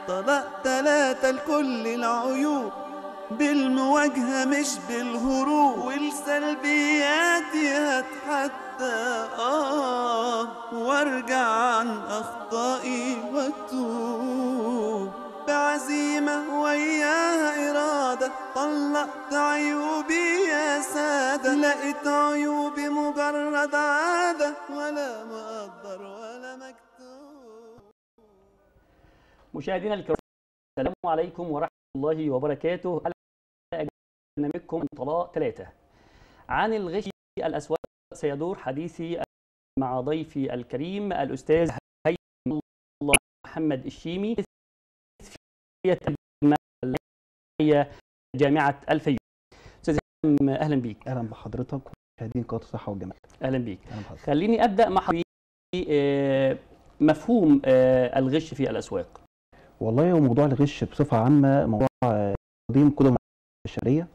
طلاق تلاتة لكل العيوب بالمواجهة مش بالهروب والسلبيات هتحدى آه وارجع عن أخطائي واتوب بعزيمة وياها إرادة طلقت عيوبي يا سادة لقيت عيوبي مجرد عادة ولا مقدر ولا مكتوب مشاهدينا الكرام السلام عليكم ورحمه الله وبركاته أهلا برنامجكم طلاق ثلاثة عن الغش الأسود سيدور حديثي مع ضيفي الكريم الأستاذ هيثم الله محمد الشيمي في المالية جامعة الفيوم أستاذ هيثم أهلا بيك اهلا بحضرتك ومشاهدين قناه الصحه والجمال أهلا بيك اهلا بحضرتك خليني أبدأ مع حضرتك آه، مفهوم آه، الغش في الأسواق والله هو موضوع الغش بصفه عامه موضوع آه، قديم كل البشريه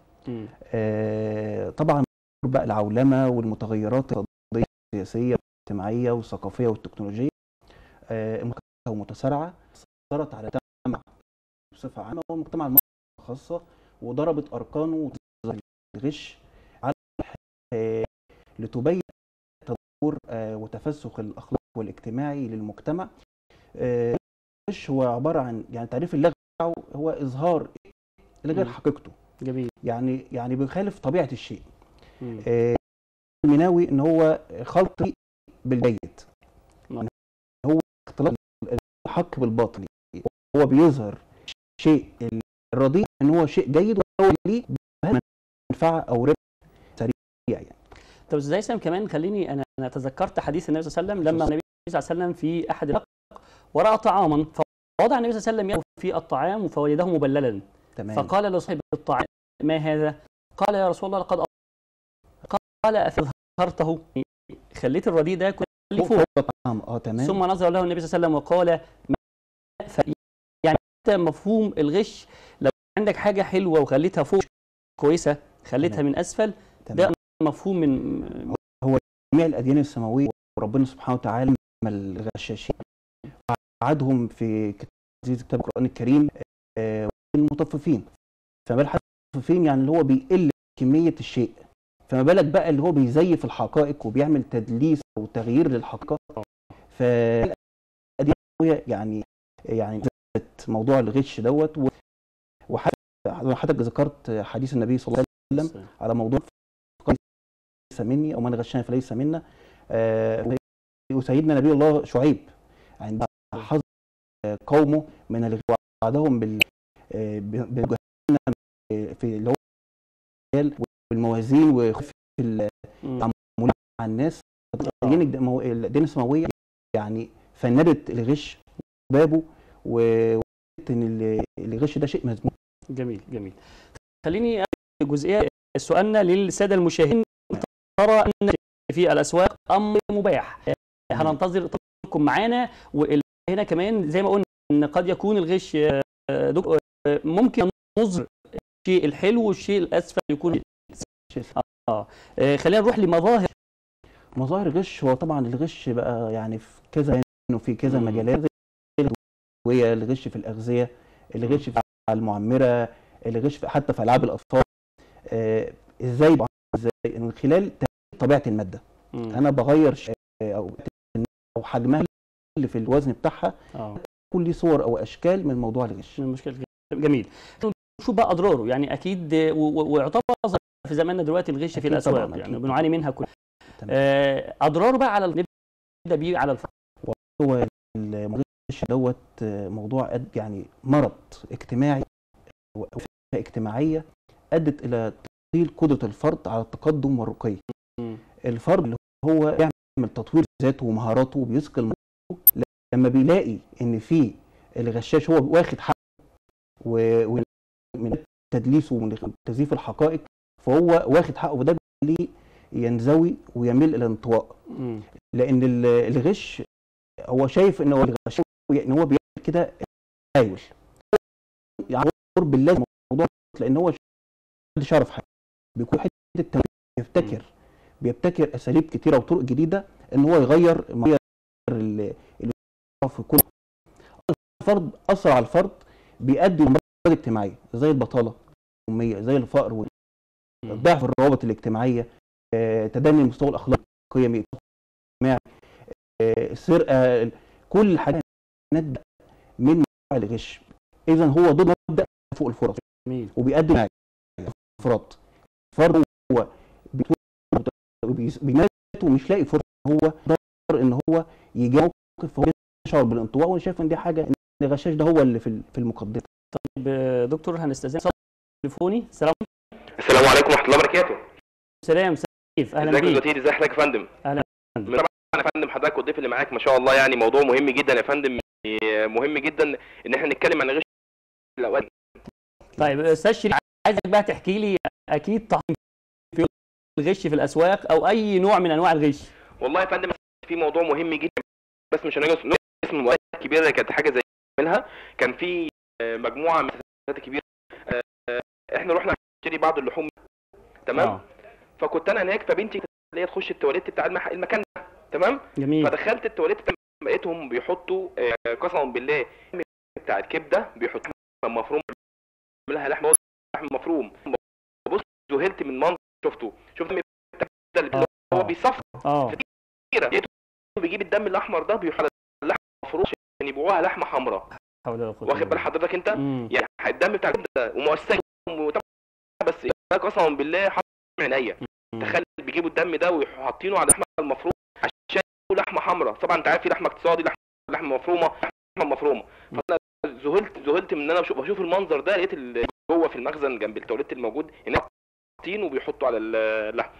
آه، طبعا بقى العولمه والمتغيرات الاقتصاديه والسياسيه والاجتماعيه والثقافيه والتكنولوجيه آه، متكاثره ومتسارعه اثرت على المجتمع بصفه عامه والمجتمع المصري خاصه وضربت اركانه وتظهر الغش على آه، لتبين تطور آه، وتفسخ الاخلاق والاجتماعي للمجتمع آه، الغش هو عباره عن يعني تعريف اللغه بتاعه هو اظهار لغير مم. حقيقته جميل يعني يعني بيخالف طبيعه الشيء مم. آه، المناوي ان هو خلط بالجيد نعم. يعني هو اختلاط الحق بالباطل هو بيظهر شيء الرديء ان هو شيء جيد وهو ليه منفعه او ربح سريع يعني طب استاذ هيثم كمان خليني انا انا تذكرت حديث النبي صلى الله عليه وسلم لما النبي صلى الله عليه وسلم في احد الرق وراى طعاما فوضع النبي صلى الله عليه وسلم يده في الطعام فوجده مبللا تمام فقال لصاحب الطعام ما هذا؟ قال يا رسول الله لقد أ- قال افظهرته خليت الرديء ده كله فوق فوق فوق الطعام اه تمام ثم نظر له النبي صلى الله عليه وسلم وقال ما ف... يعني انت مفهوم الغش لو عندك حاجه حلوه وخليتها فوق كويسه خليتها تمام. من اسفل تمام. ده مفهوم من جميع الاديان السماويه وربنا سبحانه وتعالى من الغشاشين وعدهم في كتاب عزيز كتاب القران الكريم آه، المطففين فما بالك حتى المطففين يعني اللي هو بيقل كميه الشيء فما بالك بقى اللي هو بيزيف الحقائق وبيعمل تدليس او تغيير للحقيقه فالاديان السماويه يعني يعني ذكرت موضوع الغش دوت و- وحتى حضرتك ذكرت حديث النبي صلى الله عليه وسلم على موضوع ليس مني او من غشنا فليس منا آه، وسيدنا نبي الله شعيب عند حظ قومه من الغ- وعدهم بال آه، ب- بجهنم في اللي هو والموازين وخف ال- مم. مع الناس الدين الج- مو- الدين السماويه يعني فندت الغش بابه و- وقالت ان ال- الغش ده شيء مذموم جميل جميل خليني أبدأ جزئيه سؤالنا للساده المشاهدين ترى ان في الاسواق امر مباح هننتظر اتصالكم معانا وهنا كمان زي ما قلنا ان قد يكون الغش آه، دك- آه، ممكن نظهر الشيء الحلو والشيء الاسفل يكون شيء اه آه، خلينا نروح لمظاهر مظاهر الغش هو طبعا الغش بقى يعني في كذا وفي كذا مم. مجالات زي الادويه الغش في الاغذيه الغش في المعمره الغش في حتى في العاب الاطفال آه ازاي بقى ازاي من خلال تغيير طبيعه الماده مم. انا بغير ش- آه، او او حجمها اللي في الوزن بتاعها اه كل ليه صور او اشكال من موضوع الغش من المشكله جميل نشوف بقى اضراره يعني اكيد و- و- ويعتبر ظاهرة في زماننا دلوقتي الغش في أكيد الاسواق طبعاً، يعني أكيد بنعاني منها كلنا تمام. آه، اضراره بقى على نبدا بيه على الفرد هو الغش دوت آه، موضوع أد- يعني مرض اجتماعي وفئة اجتماعيه ادت الى تقليل قدره الفرد على التقدم والرقي الفرد اللي هو يعمل تطوير ذاته ومهاراته وبيثقل مهاراته لما بيلاقي ان في الغشاش هو واخد حقه و- ومن تدليسه ومن تزييف الحقائق فهو واخد حقه وده بيخليه ينزوي ويميل الى الانطواء مم. لان ال- الغش هو شايف ان هو الغش ان هو بيعمل كده تحايل يعني قرب الله الموضوع لان هو محدش يعرف حاجه بيكون حته التمويل بيبتكر بيبتكر اساليب كتيره وطرق جديده ان هو يغير يغير ال- ال- في كل الفرد اثر على الفرد بيؤدي لامراض اجتماعيه زي البطاله الاميه زي الفقر مم. ضعف الروابط الاجتماعيه آه، تدني المستوى الاخلاقي القيمي الاجتماعي آه، السرقه كل الحاجات نبدا من موضوع الغش اذا هو ضد مبدا فوق الفرص جميل وبيقدم حاجه افراط فرد هو بيتو- بيس- بيمات ومش لاقي فرصه هو ضر ان هو يجي موقف فهو يشعر بالانطواء وانا شايف ان دي حاجه ان الغشاش ده هو اللي في ال- في المقدمه طيب آه، دكتور هنستاذن اتصال تليفوني السلام السلام عليكم ورحمه الله وبركاته سلام سيف اهلا ازيك يا بيك وزير ازي حضرتك يا فندم أهلا يا فندم. طبعا يا فندم حضرتك والضيف اللي معاك ما شاء الله يعني موضوع مهم جدا يا فندم يعني مهم جدا ان احنا نتكلم عن الغش في الاوقات طيب استاذ شريف عايزك بقى تحكي لي اكيد طبعا في الغش في الاسواق او اي نوع من انواع الغش والله يا فندم في موضوع مهم جدا بس مش هنجلس اسم المؤسسات الكبيره اللي كانت حاجه زي منها كان في آه، مجموعه من المؤسسات الكبيره آه، آه، احنا رحنا نشتري بعض اللحوم تمام آه. فكنت انا هناك فبنتي اللي هي تخش التواليت بتاع المح- المكان ده تمام جميل فدخلت التواليت لقيتهم بيحطوا آه، قسما بالله بتاع الكبده بيحطوا لحمه مفروم لها لحمه لحم مفروم ببص ذهلت من منظر شفته شفت الدم بتاع الكبده اللي آه. هو بيصفر اه كتيره لقيته بيجيب الدم الاحمر ده بيحط على اللحمه المفروم عشان يبيعوها لحمه حمراء حول ولا قوه واخد إلا بال بالله. حضرتك انت مم. يعني الدم بتاع الكبده ومؤسسه وطبعا بس ده قسما بالله حط عينيا مم. تخيل بيجيبوا الدم ده وحاطينه على اللحمه المفرومه عشان يجيبوا لحمه حمراء طبعا انت عارف في لحمه اقتصادي لحمه لحمه مفرومه لحمه مفرومه فانا ذهلت ذهلت من ان انا بشوف بشوف المنظر ده لقيت ال- جوه في المخزن جنب التواليت الموجود هناك حاطين وبيحطوا على اللحم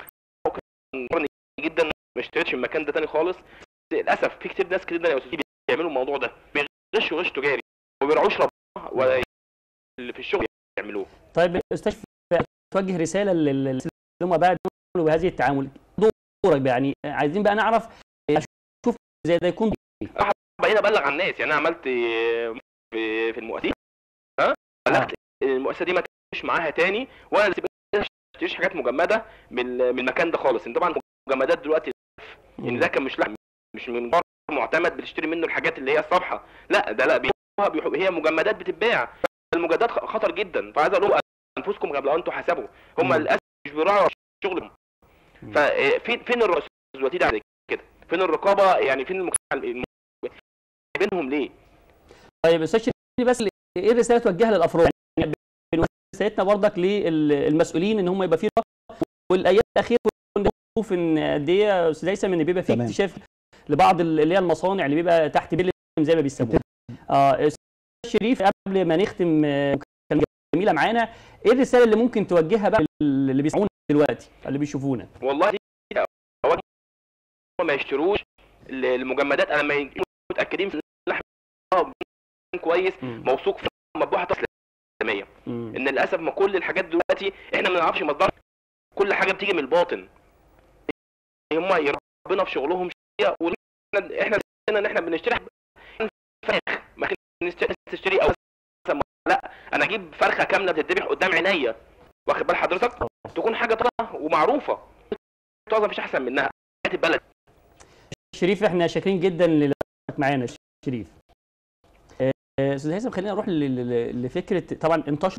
كان مرني جدا ما اشتريتش من المكان ده تاني خالص للاسف في كتير ناس كتير يا استاذ بيعملوا الموضوع ده بيغشوا غش تجاري وما بيراعوش ربنا ولا اللي في الشغل يعملوه طيب استاذ شريف، توجه رساله لل- للناس اللي هم بقى بيعملوا بهذه التعامل دورك بقى يعني عايزين بقى نعرف اشوف زي ده يكون بقينا ابلغ عن الناس يعني انا عملت آه، في في المؤسسه ها بلغت المؤسسه دي ما تمشيش معاها تاني وانا اللي ما اشتريش حاجات مجمده من من المكان ده خالص ان طبعا المجمدات دلوقتي ان ده كان مش لحم مش من بره معتمد بتشتري منه الحاجات اللي هي الصفحه لا ده لا بيحبوها بيحب هي مجمدات بتتباع المجمدات خ- خطر جدا فعايز اقول لهم انفسكم قبل ان تحاسبوا هم مم. للاسف مش بيراعوا شغلهم مم. ففين فين الرئيس دلوقتي ده كده فين الرقابه يعني فين المجتمع الم- بينهم ليه طيب استاذ شريف بس ايه الرساله توجهها للافراد يعني بنوجه رسالتنا برضك للمسؤولين ان هم يبقى في رقابة. والايام الاخيره كنا بنشوف ان قد ايه يا استاذ هيثم ان بيبقى في تمام. اكتشاف لبعض ال- اللي هي المصانع اللي بيبقى تحت بيل زي ما بيسموها اه استاذ شريف قبل ما نختم آه، مكالمة جميله معانا ايه الرساله اللي ممكن توجهها بقى اللي بيسمعونا دلوقتي اللي بيشوفونا والله دي أوقات هم ما يشتروش ال- المجمدات انا ما يكونوا متاكدين في اللحم آه، كويس مم. موثوق فيه مطبوعه تصل اسلاميه مم. ان للاسف ما كل الحاجات دلوقتي احنا ما نعرفش مصدرها كل حاجه بتيجي من الباطن هم ربنا في شغلهم شويه واحنا احنا نسينا ان احنا بنشتري فراخ ما كنا نشتري تشتري او مثلا لا انا اجيب فرخه كامله بتتذبح قدام عينيا واخد بال حضرتك تكون حاجه طازه ومعروفه طازه مفيش احسن منها حياه البلد شريف احنا شاكرين جدا للوقت معانا شريف آه، استاذ هيثم خلينا نروح ل- ل- لفكره طبعا انتشر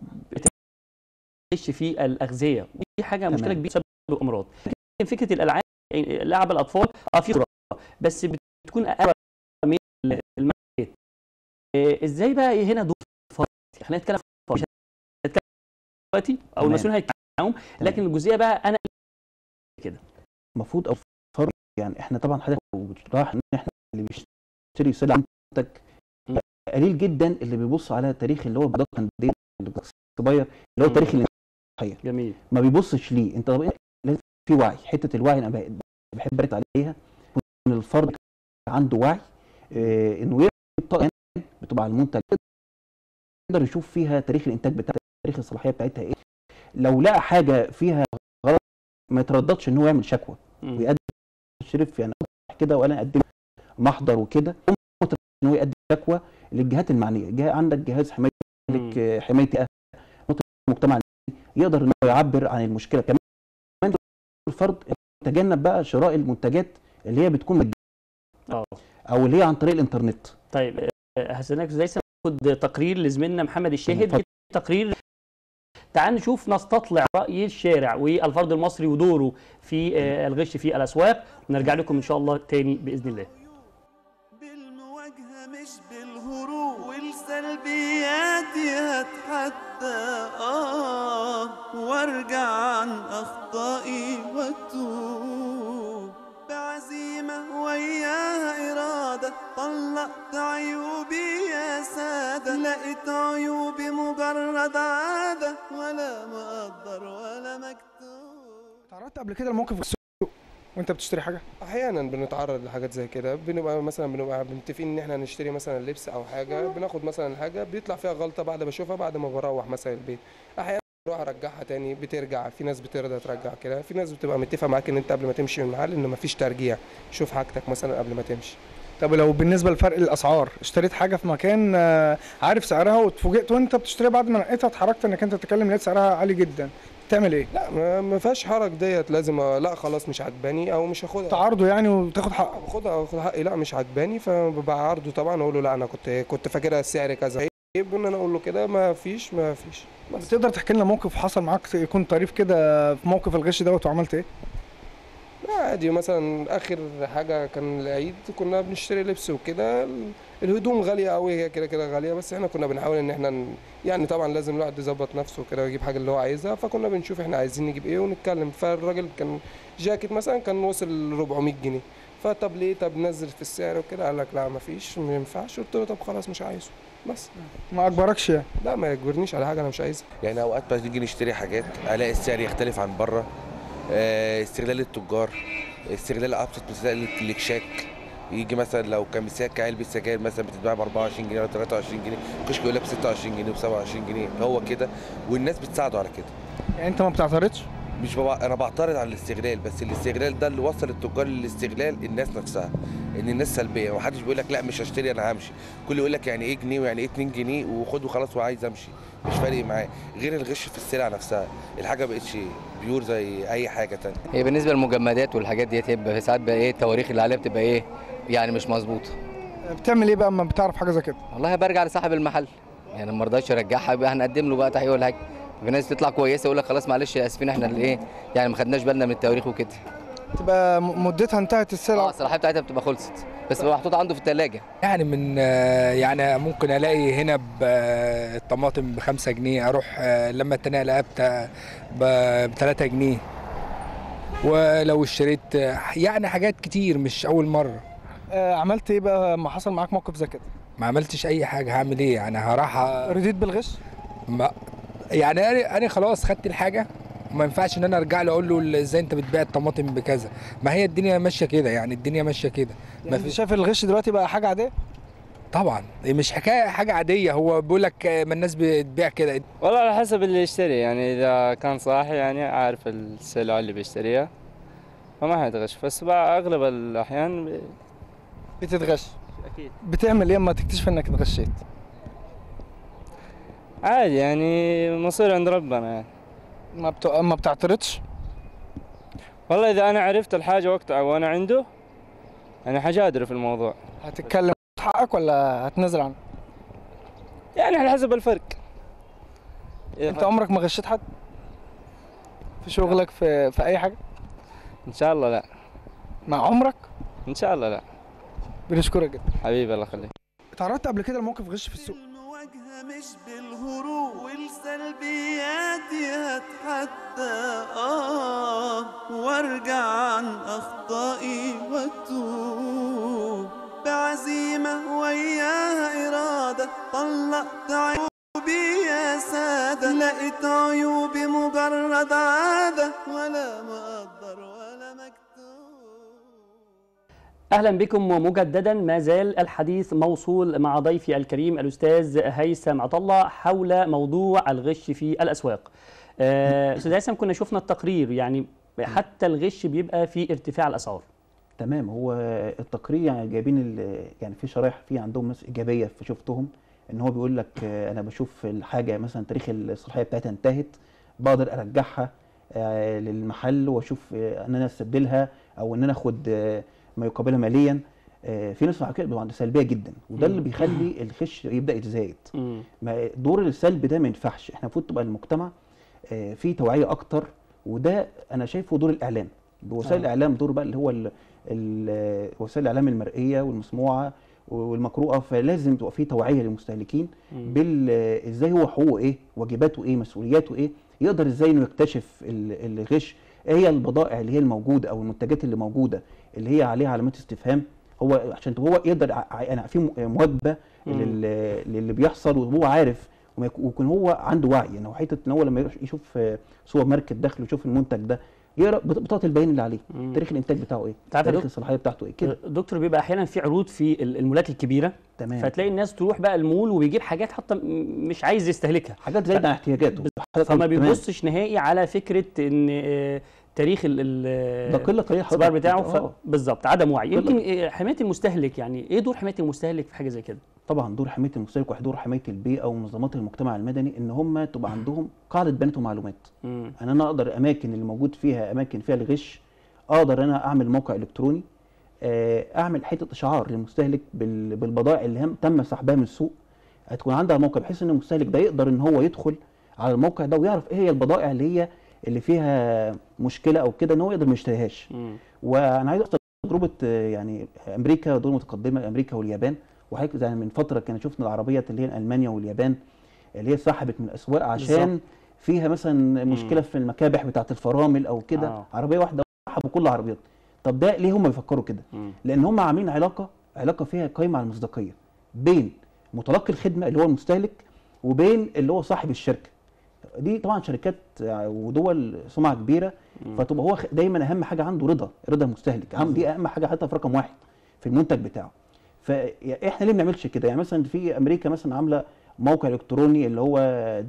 بتعيش في الاغذيه ودي حاجه تمام. مشكله كبيره بسبب الامراض لكن فكره الالعاب يعني لعب الاطفال اه في خبره بس بتكون اقل من المعلومات آه، ازاي بقى هنا دور الفرد خلينا نتكلم في الفرد. مش هنتكلم دلوقتي او تمام. المسؤولين هيتكلموا معاهم لكن الجزئيه بقى انا كده المفروض او فرق يعني احنا طبعا حضرتك لو بتراح ان احنا اللي بيشتري سلعه منتج مم. قليل جدا اللي بيبص على تاريخ اللي هو بدقه الدين الصغير اللي هو مم. تاريخ الانتاج جميل ما بيبصش ليه انت طب لازم في وعي حته الوعي انا بح- بحب اركز عليها ان الفرد عنده وعي اه انه يقرا طاقه بتبقى على المنتج يقدر يشوف فيها تاريخ الانتاج بتاعها تاريخ الصلاحيه بتاعتها ايه لو لقى حاجه فيها غلط ما يترددش ان هو يعمل شكوى مم. ويقدم شريف يعني كده وانا اقدم محضر وكده ان هو يقدم شكوى للجهات المعنيه جهه عندك جهاز حمايه لك آه، حمايه بيئة، المجتمع يقدر ان هو يعبر عن المشكله كمان كمان الفرد يتجنب بقى شراء المنتجات اللي هي بتكون مجانية اه او اللي هي عن طريق الانترنت طيب آه، هستناك زي تقرير لزميلنا محمد الشاهد اتفضل. في تقرير تعال نشوف نستطلع راي الشارع والفرد المصري ودوره في آه، الغش في الاسواق ونرجع لكم ان شاء الله تاني باذن الله بالمواجهة مش بالهروب والسلبيات هتحدى آه وارجع عن أخطائي واتوب بعزيمة وياها إرادة طلقت عيوبي يا سادة لقيت عيوبي مجرد عادة ولا مقدر ولا مكتوب تعرضت قبل كده لموقف في السوق وانت بتشتري حاجه احيانا بنتعرض لحاجات زي كده بنبقى مثلا بنبقى متفقين ان احنا نشتري مثلا لبس او حاجه بناخد مثلا حاجه بيطلع فيها غلطه بعد ما اشوفها بعد ما بروح مثلا البيت احيانا بروح ارجعها تاني بترجع في ناس بترضى ترجع كده في ناس بتبقى متفقه معاك ان انت قبل ما تمشي من المحل ان مفيش ترجيع شوف حاجتك مثلا قبل ما تمشي طب لو بالنسبه لفرق الاسعار اشتريت حاجه في مكان آه، عارف سعرها واتفوجئت وانت بتشتريها بعد ما نقيتها اتحركت انك انت تتكلم لقيت سعرها عالي جدا تعمل ايه لا ما- ما فيهاش حرج ديت لازم أ- لا خلاص مش عجباني او مش هاخدها تعارضه يعني وتاخد حقه باخدها باخد حقي لا مش عجباني فببقى عرضه طبعا اقول له لا انا كنت كنت فاكرها السعر كذا عيب ان انا اقول له كده ما فيش ما فيش بس تقدر تحكي لنا موقف حصل معاك يكون طريف كده في موقف الغش دوت وعملت ايه لا عادي مثلا اخر حاجه كان العيد كنا بنشتري لبس وكده ال- الهدوم غاليه قوي هي كده كده غاليه بس احنا كنا بنحاول ان احنا ن- يعني طبعا لازم الواحد يظبط نفسه كده ويجيب حاجه اللي هو عايزها فكنا بنشوف احنا عايزين نجيب ايه ونتكلم فالراجل كان جاكيت مثلا كان وصل 400 جنيه فطب ليه طب نزل في السعر وكده قال لك لا مفيش ما ينفعش قلت له طب خلاص مش عايزه بس ما اجبركش يعني لا ما يجبرنيش على حاجه انا مش عايزها يعني اوقات بنيجي نشتري حاجات الاقي السعر يختلف عن بره آه، استغلال التجار استغلال ابسط مسائل الاكشاك يجي مثلا لو كان مساك علبه سجاير مثلا بتتباع ب 24 جنيه ولا 23 جنيه الكشك يقول لك ب 26 جنيه ب 27 جنيه هو كده والناس بتساعده على كده يعني انت ما بتعترضش مش ببع... انا بعترض على الاستغلال بس الاستغلال ده اللي وصل التجار للاستغلال الناس نفسها ان الناس سلبيه ومحدش بيقول لك لا مش هشتري انا همشي كل يقول لك يعني ايه جنيه ويعني ايه 2 جنيه وخد وخلاص وعايز امشي مش فارق معاه غير الغش في السلع نفسها الحاجه بقتش بيور زي اي حاجه تانية هي بالنسبه للمجمدات والحاجات ديت هيبقى ساعات بقى ايه التواريخ اللي عليها بتبقى ايه يعني مش مظبوطه بتعمل ايه بقى اما بتعرف حاجه زي كده والله برجع لصاحب المحل يعني ما رضاش يرجعها يبقى هنقدم له بقى تحقيق ولا حاجه في ناس تطلع كويسه يقول لك خلاص معلش اسفين احنا اللي ايه يعني ما خدناش بالنا من التواريخ وكده تبقى م- مدتها انتهت اه السلعه الصلاحيه بتاعتها بتبقى خلصت بس بقى محطوطه عنده في الثلاجه يعني من آه، يعني ممكن الاقي هنا ب- آه، الطماطم ب 5 جنيه اروح آه، لما التانية الاقيها ب 3 جنيه ولو اشتريت آه، يعني حاجات كتير مش اول مره آه، عملت ايه بقى اما حصل معاك موقف زي كده ما عملتش اي حاجه هعمل ايه يعني هروح أ- رديت بالغش ما يعني انا انا خلاص خدت الحاجه وما ينفعش ان انا ارجع له اقول له ازاي انت بتبيع الطماطم بكذا ما هي الدنيا ماشيه كده يعني الدنيا ماشيه كده يعني في- انت شايف الغش دلوقتي بقى حاجه عاديه طبعا مش حكايه حاجه عاديه هو بيقول لك آه، ما الناس بتبيع كده والله على حسب اللي يشتري يعني إذا كان صاحي يعني عارف السلعة اللي بيشتريها فما هيتغش بس بقى أغلب الأحيان ب- بتتغش أكيد بتعمل ايه اما تكتشف انك اتغشيت عادي يعني مصير عند ربنا يعني ما بت... ما بتعترضش والله إذا أنا عرفت الحاجة وقتها وأنا عنده أنا حجادر في الموضوع هتتكلم حقك ولا هتنزل عنه يعني على حسب الفرق انت عمرك ما غشيت حد في شغلك في في اي حاجه إن شاء الله لا مع عمرك إن شاء الله لا بنشكرك جدا حبيبي الله يخليك اتعرضت قبل كده لموقف غش في السوق المواجهة مش بالهروب والسلبيات هتحدى آه وارجع عن أخطائي واتوب بعزيمة وياها إرادة طلقت عيوبي يا سادة لقيت عيوبي مجرد عادة ولا مقدر ولا مكتوب اهلا بكم مجددا ما زال الحديث موصول مع ضيفي الكريم الاستاذ هيثم عطله حول موضوع الغش في الاسواق. آه، استاذ هيثم كنا شفنا التقرير يعني حتى الغش بيبقى في ارتفاع الاسعار. تمام هو التقرير يعني جايبين ال- يعني في شرايح في عندهم ناس ايجابيه فشفتهم ان هو بيقول لك آه، انا بشوف الحاجه مثلا تاريخ الصلاحيه بتاعتها انتهت بقدر ارجعها آه، للمحل واشوف آه، ان انا استبدلها او ان انا اخد آه، ما يقابلها ماليا آه، في ناس على كده بتبقى عندها سلبيه جدا وده اللي مم. بيخلي الغش يبدا يتزايد مم. ما دور السلب ده ما ينفعش احنا المفروض تبقى المجتمع آه، فيه توعيه اكتر وده انا شايفه دور الاعلام وسائل آه. الاعلام دور بقى اللي هو ال- ال- وسائل الاعلام المرئيه والمسموعه والمقروءه فلازم تبقى فيه توعيه للمستهلكين مم. بال ازاي هو حقوقه ايه واجباته ايه مسؤولياته ايه يقدر ازاي انه يكتشف ال- الغش ايه هي البضائع اللي هي الموجوده او المنتجات اللي موجوده اللي هي عليها علامات استفهام هو عشان هو يقدر ع- ع- يعني في م- مواجبه مم. لل- للي بيحصل وهو عارف وما يك- ويكون هو عنده وعي يعني هو حته ان هو لما يروح يشوف آه، سوبر ماركت داخل ويشوف المنتج ده يقرا بط- بطاقه البيان اللي عليه مم. تاريخ الانتاج بتاعه ايه تعرف يا تاريخ دكتور- الصلاحيه بتاعته ايه كده دكتور بيبقى احيانا في عروض في ال- المولات الكبيره تمام فتلاقي الناس تروح بقى المول وبيجيب حاجات حتى م- مش عايز يستهلكها حاجات زايده عن احتياجاته فما تمام. بيبصش نهائي على فكره ان آه، تاريخ ال- ال- ده قله قليله السبار حضرتك. بتاعه آه. ف... بالظبط عدم وعي كل- يمكن آه، حمايه المستهلك يعني ايه دور حمايه المستهلك في حاجه زي كده طبعا دور حمايه المستهلك ودور حمايه البيئه ومنظمات المجتمع المدني ان هم تبقى عندهم قاعده بيانات ومعلومات مم. ان انا اقدر اماكن اللي موجود فيها اماكن فيها الغش اقدر انا اعمل موقع الكتروني آه، اعمل حته اشعار للمستهلك بال- بالبضائع اللي هم تم سحبها من السوق هتكون عندها موقع بحيث ان المستهلك ده يقدر ان هو يدخل على الموقع ده ويعرف ايه هي البضائع اللي هي اللي فيها مشكله او كده ان هو يقدر ما يشتريهاش مم. وانا عايز احصل تجربه آه، يعني امريكا دول متقدمه امريكا واليابان وحضرتك زي من فتره كنا شفنا العربيات اللي هي المانيا واليابان اللي هي سحبت من الاسواق عشان بالظبط. فيها مثلا مشكله في المكابح بتاعه الفرامل او كده آه. عربيه واحده سحبوا كل العربيات طب ده ليه هم بيفكروا كده مم. لان هم عاملين علاقه علاقه فيها قايمه على المصداقيه بين متلقي الخدمه اللي هو المستهلك وبين اللي هو صاحب الشركه دي طبعا شركات ودول سمعه كبيره فتبقى هو خ- دايما اهم حاجه عنده رضا رضا المستهلك أهم دي اهم حاجه حتى في رقم واحد في المنتج بتاعه فاحنا ليه ما بنعملش كده يعني مثلا في امريكا مثلا عامله موقع الكتروني اللي هو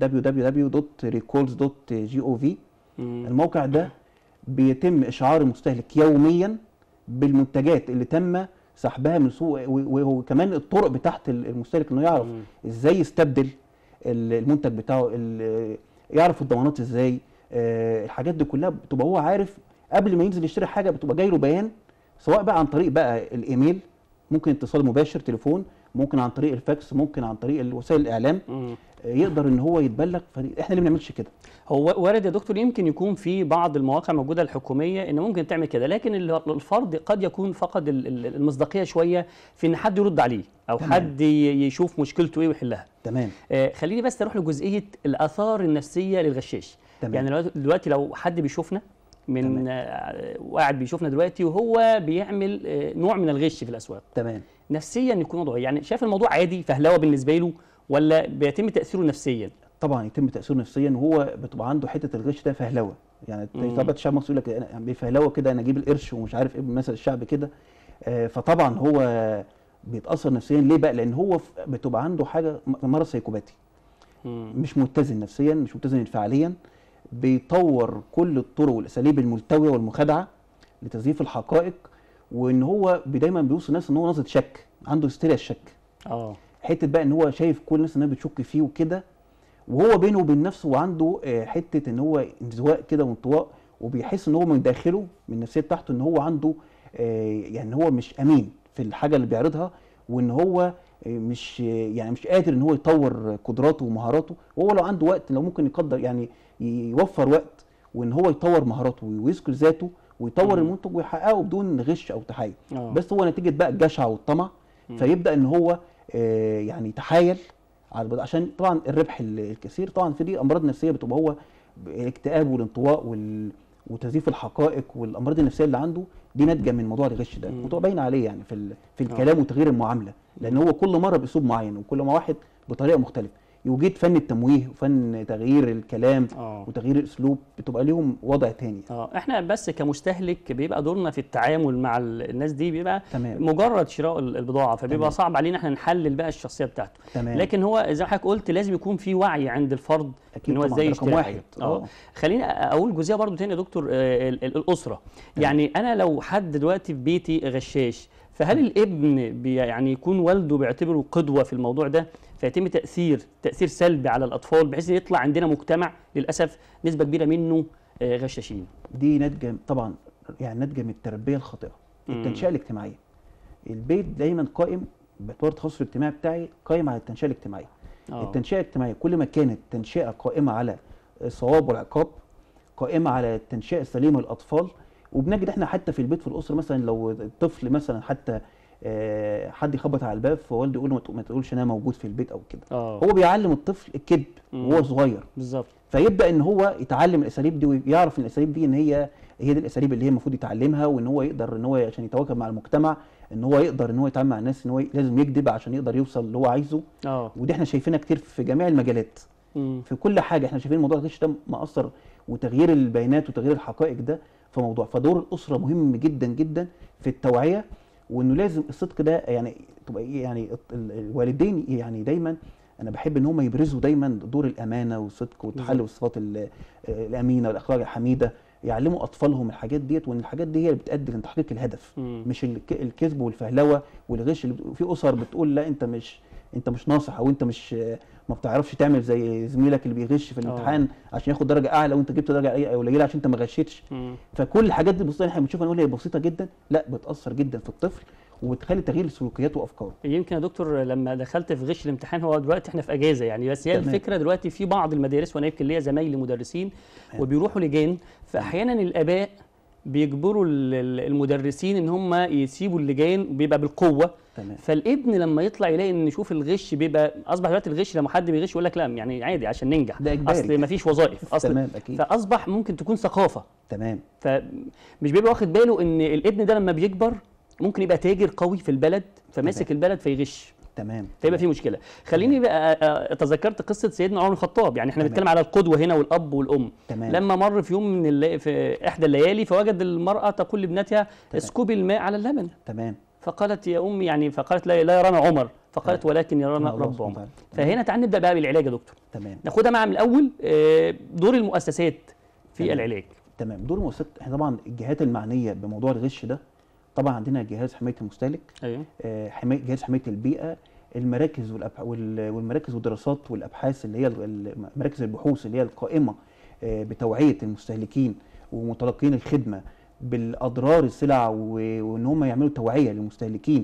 www.recalls.gov مم. الموقع ده بيتم اشعار المستهلك يوميا بالمنتجات اللي تم سحبها من السوق و- وكمان الطرق بتاعت المستهلك انه يعرف مم. ازاي يستبدل ال- المنتج بتاعه ال- يعرف الضمانات ازاي آه، الحاجات دي كلها بتبقى هو عارف قبل ما ينزل يشتري حاجه بتبقى جاي له بيان سواء بقى عن طريق بقى الايميل ممكن اتصال مباشر تليفون ممكن عن طريق الفاكس ممكن عن طريق وسائل الاعلام مم. آه، يقدر ان هو يتبلغ فاحنا ليه ما بنعملش كده هو وارد يا دكتور يمكن يكون في بعض المواقع موجوده الحكوميه ان ممكن تعمل كده لكن ال- الفرد قد يكون فقد ال- ال- المصداقيه شويه في ان حد يرد عليه او تمام. حد ي- يشوف مشكلته ايه ويحلها تمام آه خليني بس اروح لجزئيه الاثار النفسيه للغشاش تمام. يعني دلوقتي- دلوقتي لو حد بيشوفنا من تمام. آه وقاعد بيشوفنا دلوقتي وهو بيعمل آه نوع من الغش في الاسواق تمام نفسيا يكون وضعه إيه؟ يعني شايف الموضوع عادي فهلوه بالنسبه له ولا بيتم تاثيره نفسيا طبعا يتم تاثيره نفسيا وهو بتبقى عنده حته الغش ده فهلوه يعني مم. طبعا الشعب المصري يقول لك أنا بفهلوه كده انا اجيب القرش ومش عارف ايه مثل الشعب كده آه، فطبعا هو بيتاثر نفسيا ليه بقى لان هو ف- بتبقى عنده حاجه م- مرض سيكوباتي مم. مش متزن نفسيا مش متزن انفعاليا بيطور كل الطرق والاساليب الملتويه والمخادعه لتزييف الحقائق وان هو بي- دايما بيوصل الناس ان هو نظره شك عنده هستيريا الشك اه حته بقى ان هو شايف كل الناس انها بتشك فيه وكده وهو بينه وبين نفسه وعنده آه، حته ان هو انزواء كده وانطواء وبيحس ان هو من داخله من النفسيه بتاعته ان هو عنده آه، يعني هو مش امين في الحاجه اللي بيعرضها وان هو آه، مش آه، يعني مش قادر ان هو يطور قدراته ومهاراته وهو لو عنده وقت لو ممكن يقدر يعني يوفر وقت وان هو يطور مهاراته ويذكر ذاته ويطور مم. المنتج ويحققه بدون غش او تحايل آه. بس هو نتيجه بقى الجشع والطمع فيبدا ان هو آه، يعني يتحايل على البضاعة عشان طبعا الربح ال- الكثير طبعا في دي امراض نفسيه بتبقى هو الاكتئاب والانطواء وال وتزييف الحقائق والامراض النفسيه اللي عنده دي ناتجه من موضوع الغش ده مم. وتبقى باينه عليه يعني في ال- في الكلام وتغيير المعامله لان هو كل مره باسلوب معين وكل ما واحد بطريقه مختلفه يوجد فن التمويه وفن تغيير الكلام اه وتغيير الاسلوب بتبقى ليهم وضع تاني اه احنا بس كمستهلك بيبقى دورنا في التعامل مع ال- الناس دي بيبقى تمام مجرد شراء ال- البضاعه فبيبقى تمام. صعب علينا احنا نحلل بقى الشخصيه بتاعته تمام لكن هو زي ما حضرتك قلت لازم يكون في وعي عند الفرد اكيد ان هو طبعا ازاي ده يشتري رقم واحد الحاجات. اه اه خليني اقول جزئيه برضو تاني يا دكتور آه، ال- ال- الاسره يعني انا لو حد دلوقتي في بيتي غشاش فهل الابن بي يعني يكون والده بيعتبره قدوه في الموضوع ده فيتم تاثير تاثير سلبي على الاطفال بحيث ان يطلع عندنا مجتمع للاسف نسبه كبيره منه آه، غشاشين دي ناتجه طبعا يعني ناتجه من التربيه الخاطئه مم. التنشئه الاجتماعيه البيت دايما قائم باعتبار التخصص الاجتماعي بتاعي قائم على التنشئه الاجتماعيه آه. التنشئه الاجتماعيه كل ما كانت تنشئه قائمه على الصواب والعقاب قائمه على التنشئه السليمه للاطفال وبنجد احنا حتى في البيت في الاسره مثلا لو الطفل مثلا حتى آه، حد يخبط على الباب فوالده يقول له ما تق- ما تقولش انا موجود في البيت او كده اه هو بيعلم الطفل الكذب مم. وهو صغير بالظبط فيبدا ان هو يتعلم الاساليب دي ويعرف ان الاساليب دي ان هي هي دي الاساليب اللي هي المفروض يتعلمها وان هو يقدر ان هو عشان يتواكب مع المجتمع ان هو يقدر ان هو يتعامل مع الناس ان هو لازم يكذب عشان يقدر يوصل اللي هو عايزه اه ودي احنا شايفينها كتير في جميع المجالات مم. في كل حاجه احنا شايفين موضوع الغش ده مأثر وتغيير البيانات وتغيير الحقائق ده في موضوع فدور الاسره مهم جدا جدا في التوعيه وانه لازم الصدق ده يعني تبقى إيه يعني ال- الوالدين يعني دايما انا بحب ان هم يبرزوا دايما دور الامانه والصدق والتحلي والصفات ال- الامينه والاخلاق الحميده يعلموا اطفالهم الحاجات ديت وان الحاجات دي هي اللي بتؤدي لتحقيق الهدف مم. مش الك- الكذب والفهلوه والغش اللي بت- في اسر بتقول لا انت مش انت مش ناصح او انت مش ما بتعرفش تعمل زي زميلك اللي بيغش في الامتحان عشان ياخد درجه اعلى وانت جبت درجه أي- قليله عشان انت ما غشيتش مم. فكل الحاجات دي بص احنا بنشوفها نقول هي بسيطه جدا لا بتاثر جدا في الطفل وبتخلي تغيير سلوكياته وافكاره يمكن يا دكتور لما دخلت في غش الامتحان هو دلوقتي احنا في اجازه يعني بس هي تمام. الفكره دلوقتي في بعض المدارس وانا يمكن ليا زمايلي مدرسين تمام. وبيروحوا لجان فاحيانا الاباء بيجبروا ال- ال- المدرسين ان هم يسيبوا اللجان وبيبقى بالقوه تمام فالابن لما يطلع يلاقي ان يشوف الغش بيبقى اصبح دلوقتي الغش لما حد بيغش يقول لك لا يعني عادي عشان ننجح ده إجباري. اصل ما فيش وظائف اصل تمام اكيد فاصبح ممكن تكون ثقافه تمام فمش بيبقى واخد باله ان الابن ده لما بيكبر ممكن يبقى تاجر قوي في البلد فماسك تمام. البلد فيغش تمام فيبقى في مشكله خليني بقى آه، تذكرت قصه سيدنا عمر الخطاب يعني احنا تمام. بنتكلم على القدوه هنا والاب والام تمام لما مر في يوم من اللي في احدى الليالي فوجد المراه تقول لابنتها تمام. اسكبي الماء على اللبن تمام فقالت يا امي يعني فقالت لا, لا يرانا عمر فقالت ولكن يرانا الله رب سبحانه عمر وتعالى. فهنا تعال نبدا بقى بالعلاج يا دكتور تمام ناخدها مع من الاول آه، دور المؤسسات في تمام. العلاج تمام دور المؤسسات احنا طبعا الجهات المعنيه بموضوع الغش ده طبعا عندنا جهاز حمايه المستهلك ايوه آه، حمايه جهاز حمايه البيئه المراكز والأبح... وال- والمراكز والدراسات والابحاث اللي هي ال- ال- مراكز البحوث اللي هي القائمه آه، بتوعيه المستهلكين ومتلقين الخدمه بالاضرار السلع و- وان هم يعملوا توعيه للمستهلكين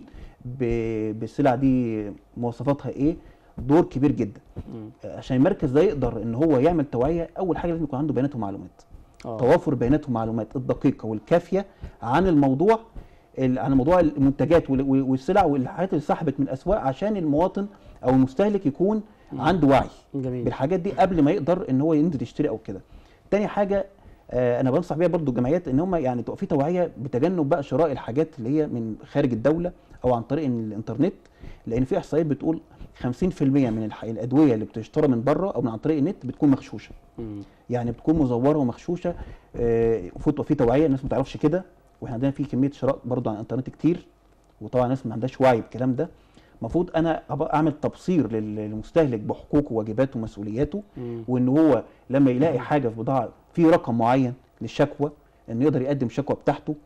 ب- بالسلع دي مواصفاتها ايه دور كبير جدا مم. آه، عشان المركز ده يقدر ان هو يعمل توعيه اول حاجه لازم يكون عنده بيانات ومعلومات آه. توافر بيانات ومعلومات الدقيقه والكافيه عن الموضوع ال- عن موضوع المنتجات وال- وال- والسلع والحاجات اللي سحبت من الاسواق عشان المواطن او المستهلك يكون عنده وعي جميل بالحاجات دي قبل ما يقدر ان هو ينزل يشتري او كده تاني حاجه آه انا بنصح بيها برضو الجمعيات ان هم يعني تبقى في توعيه بتجنب بقى شراء الحاجات اللي هي من خارج الدوله او عن طريق الانترنت لان في احصائيات بتقول 50% من الح- الادويه اللي بتشترى من بره او من عن طريق النت بتكون مغشوشه مم. يعني بتكون مزوره ومغشوشه آه، المفروض تبقى في توعيه الناس ما تعرفش كده واحنا عندنا في كميه شراء برضه على الانترنت كتير وطبعا الناس ما عندهاش وعي بالكلام ده المفروض انا أبقى اعمل تبصير لل- للمستهلك بحقوقه وواجباته ومسؤولياته مم. وان هو لما يلاقي حاجه في بضاعه في رقم معين للشكوى انه يقدر يقدم شكوى بتاعته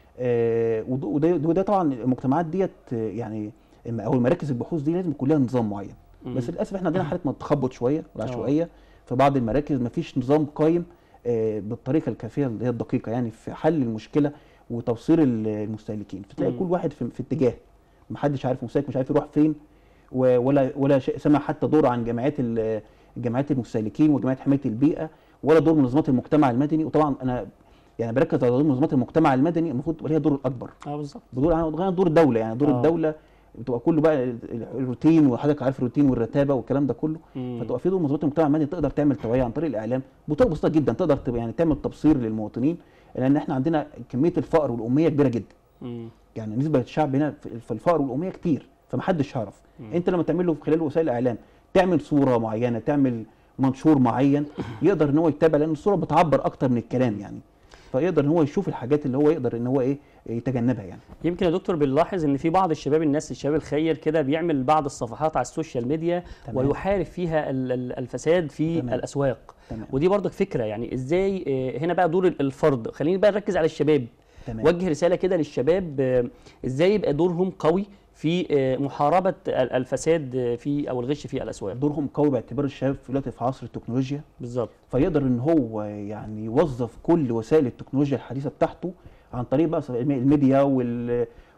آه، وده- وده وده طبعا المجتمعات ديت آه، يعني الم- او المراكز البحوث دي لازم يكون لها نظام معين مم. بس للاسف احنا عندنا حاله تخبط شويه والعشوائيه في بعض المراكز ما فيش نظام قايم آه، بالطريقه الكافيه اللي هي الدقيقه يعني في حل المشكله وتوصيل ال- المستهلكين فتلاقي مم. كل واحد في, في اتجاه محدش عارف مستهلك مش عارف يروح فين و- ولا ولا شيء سمع حتى دور عن جمعيات ال- جمعيات المستهلكين وجمعيات حمايه البيئه ولا دور منظمات المجتمع المدني وطبعا انا يعني بركز على دور منظمات المجتمع المدني المفروض تبقى ليها دور الاكبر اه بالظبط بدور غير دور الدوله يعني دور آه. الدوله بتبقى كله بقى ال- الروتين وحضرتك عارف الروتين والرتابه والكلام ده كله مم. فتبقى في دور منظمات المجتمع المدني تقدر تعمل توعيه عن طريق الاعلام بطرق بسيطه جدا تقدر تبقى يعني تعمل تبصير للمواطنين لان احنا عندنا كميه الفقر والاميه كبيره جدا مم. يعني نسبه الشعب هنا في في الفقر والاميه كتير فمحدش يعرف مم. انت لما تعمل له في خلال وسائل الاعلام تعمل صوره معينه تعمل منشور معين يقدر ان هو يتابع لان الصوره بتعبر اكتر من الكلام يعني فيقدر ان هو يشوف الحاجات اللي هو يقدر ان هو ايه يتجنبها يعني يمكن يا دكتور بنلاحظ ان في بعض الشباب الناس الشباب الخير كده بيعمل بعض الصفحات على السوشيال ميديا تمام. ويحارب فيها ال- ال- الفساد في تمام. الاسواق تمام ودي برضك فكره يعني ازاي آه، هنا بقى دور ال- الفرد خليني بقى نركز على الشباب تمام وجه رساله كده للشباب آه، ازاي يبقى دورهم قوي في آه، محاربه ال- الفساد آه، في او الغش في الاسواق دورهم قوي باعتبار الشباب في دلوقتي في عصر التكنولوجيا بالظبط فيقدر ان هو يعني يوظف كل وسائل التكنولوجيا الحديثه بتاعته عن طريق بقى الميديا وال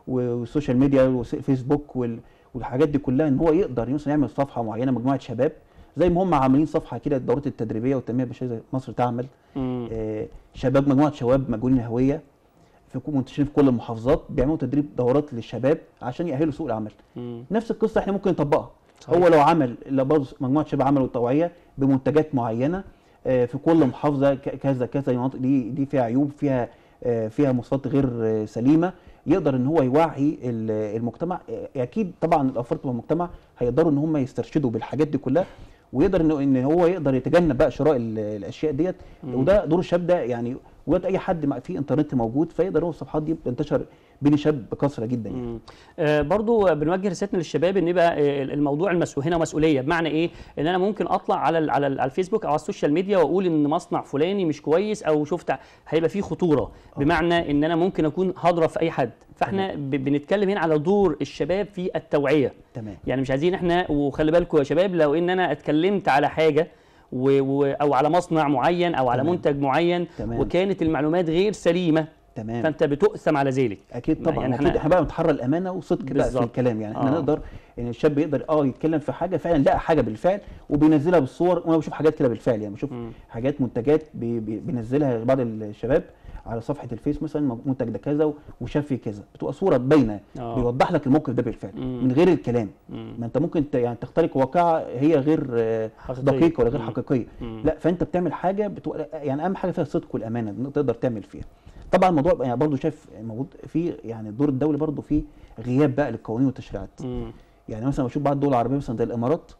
والسوشيال ميديا والفيسبوك وال- والحاجات دي كلها ان هو يقدر مثلا يعمل صفحه معينه مجموعه شباب زي ما هم عاملين صفحه كده الدورات التدريبيه والتنميه البشريه زي مصر تعمل مم. آه، شباب مجموعه شباب مجهولين الهويه في كو- منتشرين في كل المحافظات بيعملوا تدريب دورات للشباب عشان يأهلوا سوق العمل مم. نفس القصه احنا ممكن نطبقها صحيح. هو لو عمل لو برضه مجموعه شباب عملوا توعيه بمنتجات معينه آه، في كل محافظه ك- كذا كذا مناطق دي دي فيها عيوب فيها آه، فيها مواصفات غير آه، سليمه يقدر ان هو يوعي ال- المجتمع آه، اكيد طبعا الافراد في المجتمع هيقدروا ان هم يسترشدوا بالحاجات دي كلها ويقدر انه ان هو يقدر يتجنب بقى شراء ال- الاشياء ديت وده دور الشاب ده يعني وجد اي حد مع- في انترنت موجود فيقدر هو الصفحات دي بتنتشر بين الشاب بكثره جدا يعني. مم. آه برضو بنوجه رسالتنا للشباب ان يبقى آه، الموضوع المسؤول هنا مسؤوليه بمعنى ايه ان انا ممكن اطلع على ال على, ال على الفيسبوك او على السوشيال ميديا واقول ان مصنع فلاني مش كويس او شفت ع- هيبقى فيه خطوره بمعنى ان انا ممكن اكون هضرب في اي حد فاحنا ب- بنتكلم هنا على دور الشباب في التوعيه تمام يعني مش عايزين احنا وخلي بالكم يا شباب لو ان انا اتكلمت على حاجه و و او على مصنع معين او على تمام. منتج معين تمام. وكانت المعلومات غير سليمه تمام فانت بتؤثم على ذلك اكيد طبعا يعني يعني إحنا- احنا بقى بنتحرى الامانه والصدق بقى في بالظبط. الكلام يعني احنا آه. نقدر ان الشاب يقدر اه يتكلم في حاجه فعلا لقى حاجه بالفعل وبينزلها بالصور وانا بشوف حاجات كده بالفعل يعني بشوف مم. حاجات منتجات بي بي بينزلها بعض الشباب على صفحه الفيس مثلا منتج ده كذا وشاف فيه كذا بتبقى صوره باينه آه. بيوضح لك الموقف ده بالفعل مم. من غير الكلام مم. ما انت ممكن ت- يعني تخترق واقعه هي غير آه، حقيقية. دقيقه ولا غير مم. حقيقيه مم. لا فانت بتعمل حاجه بتبقى يعني اهم حاجه فيها الصدق والامانه إنك تقدر تعمل فيها طبعا الموضوع بقى يعني برضه شايف موجود في يعني الدور الدولي برضه في غياب بقى للقوانين والتشريعات مم. يعني مثلا بشوف بعض الدول العربيه مثلا زي الامارات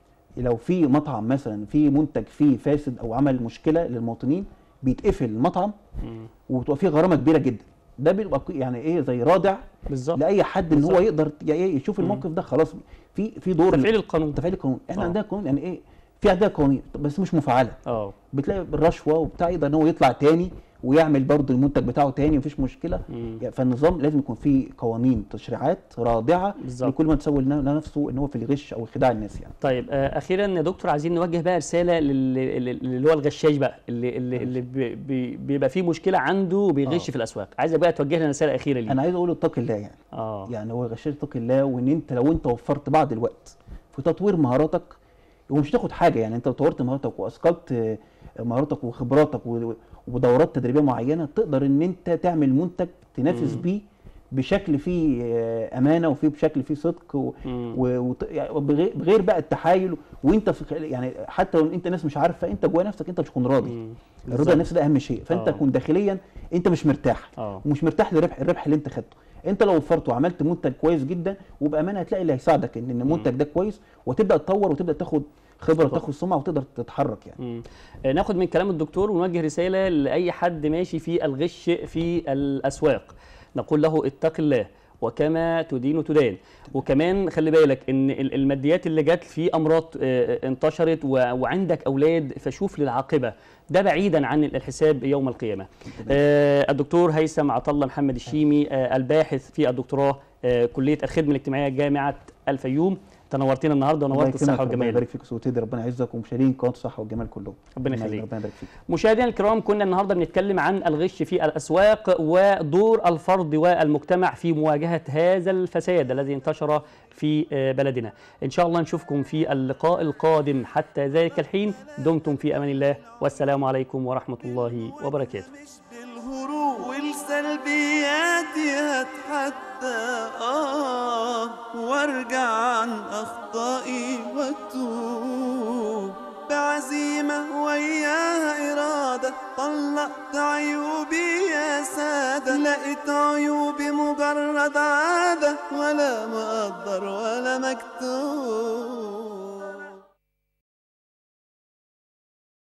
لو في مطعم مثلا في منتج فيه فاسد او عمل مشكله للمواطنين بيتقفل المطعم مم. وبتبقى فيه غرامه كبيره جدا ده بيبقى يعني ايه زي رادع بالظبط لاي حد ان هو بالظبط. يقدر ي- إيه يشوف الموقف ده خلاص في في دور تفعيل القانون تفعيل القانون احنا آه. عندنا قانون يعني ايه في عندنا قوانين بس مش مفعله اه بتلاقي بالرشوه وبتاع يقدر ان هو يطلع تاني ويعمل برضه المنتج بتاعه تاني مفيش مشكله مم. يعني فالنظام لازم يكون فيه قوانين تشريعات رادعه بالظبط. لكل من تسوي لنا- لنفسه ان هو في الغش او خداع الناس يعني طيب آه، اخيرا يا دكتور عايزين نوجه بقى رساله لل- لل- اللي هو الغشاش بقى اللي اللي, اللي بي- بي- بيبقى فيه مشكله عنده وبيغش آه. في الاسواق عايزك بقى توجه لنا رساله اخيره ليه انا عايز اقول اتق الله يعني اه يعني هو غشاش اتق الله وان انت لو انت وفرت بعض الوقت في تطوير مهاراتك ومش تاخد حاجه يعني انت طورت مهاراتك واثقلت آه، مهاراتك وخبراتك و- ودورات تدريبيه معينه تقدر ان انت تعمل منتج تنافس مم. بيه بشكل فيه آه، امانه وفيه بشكل فيه صدق و... مم. و... وط- يعني بغير بغير بقى التحايل وانت في خ- يعني حتى لو انت ناس مش عارفه انت جوه نفسك انت مش تكون راضي مم. الرضا بالظبط. النفسي ده اهم شيء فانت آه. تكون داخليا انت مش مرتاح اه ومش مرتاح للربح الربح اللي انت خدته انت لو وفرت وعملت منتج كويس جدا وبامانه هتلاقي اللي هيساعدك ان ان المنتج ده كويس وتبدا تطور وتبدا تاخد خبره طبعا. وتاخد سمعه وتقدر تتحرك يعني مم. آه، ناخد من كلام الدكتور ونوجه رساله لاي حد ماشي في الغش في الاسواق نقول له اتق الله وكما تدين تدان وكمان خلي بالك ان ال- الماديات اللي جت في امراض آه، انتشرت و- وعندك اولاد فشوف للعاقبه ده بعيدا عن الحساب يوم القيامه آه، الدكتور هيثم عطله محمد الشيمي آه، الباحث في الدكتوراه آه، كليه الخدمه الاجتماعيه جامعه الفيوم تنورتنا النهارده الله ونورت يكرمك، الصحه ربنا والجمال يبارك فيك وتدي ربنا يعزك ومشاهدين قناه الصحه والجمال كلهم ربنا يخليك. ربنا يبارك فيك مشاهدينا الكرام كنا النهارده بنتكلم عن الغش في الاسواق ودور الفرد والمجتمع في مواجهه هذا الفساد الذي انتشر في آه، بلدنا. ان شاء الله نشوفكم في اللقاء القادم حتى ذلك الحين دمتم في امان الله والسلام عليكم ورحمه الله وبركاته. مش بالهروب والسلبيات هتحدى آه وارجع عن أخطائي واتوب بعزيمة وياها إرادة طلقت عيوبي يا سادة لقيت عيوبي مجرد عادة ولا مقدر ولا مكتوب